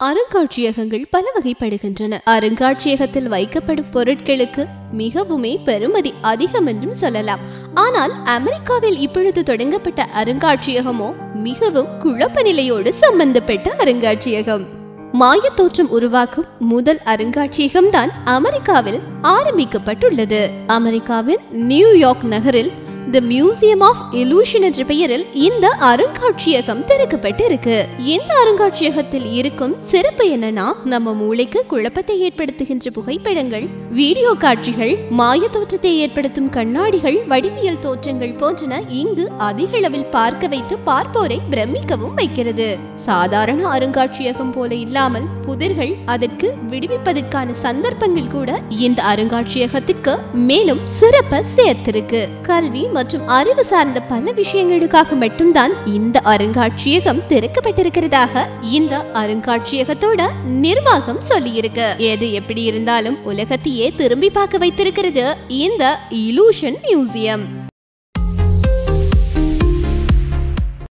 அருங்காட்சியகங்கள் பல வகைப்படுகின்றன அருங்காட்சியகத்தில் வைக்கப்படும் பொருட்களுக்கு மிகவுமே பெறுமதி அதிகம் என்றும் சொல்லலாம் ஆனால் அமெரிக்காவில் இப்பொழுது தொடங்கப்பட்ட அருங்காட்சியகமோ மிகவும் குழப்ப நிலையோடு சம்பந்தப்பட்ட அருங்காட்சியகம் மாயத் தோற்றம் உருவாக்கும் முதல் அருங்காட்சியகம் தான் அமெரிக்காவில் ஆரம்பிக்கப்பட்டுள்ளது அமெரிக்காவின் நியூயார்க் நகரில் தி மியூசியம் ஆஃப் illusion என்ற பெயரில் இந்த அருங்காட்சியகம் திறக்கப்பட்டிருக்கு இந்த அருங்காட்சியகத்தில் இருக்கும் சிறப்பு என்னன்னா நம்ம மூளைக்கு குழப்பத்தை ஏற்படுத்துகின்ற புகைப்படங்கள் வீடியோ காட்சிகள் மாய தோற்றத்தை ஏற்படுத்தும் கண்ணாடிகள் வடிவியல் தோற்றங்கள் போன்றன இங்கு அதிக அளவில் பார்க்க வைத்து பார்ப்போரை பிரமிக்கவும் வைக்கிறது சாதாரண அருங்காட்சியகம் போல இல்லாமல் புதிர்கள் அதற்கு விடுவிப்பதற்கான சந்தர்ப்பங்கள் கூட இந்த அருங்காட்சியகத்திற்கு மேலும் சிறப்ப சேர்த்திருக்கு கல்வி மற்றும் அறிவு சார்ந்த பல விஷயங்களுக்காக மட்டும்தான் இந்த அருங்காட்சியகம் திறக்கப்பட்டிருக்கிறதாக இந்த அருங்காட்சியகத்தோட நிர்வாகம் சொல்லியிருக்கு எது எப்படி இருந்தாலும் உலகத்தையே திரும்பி பார்க்க வைத்திருக்கிறது இந்த இலூஷன் மியூசியம்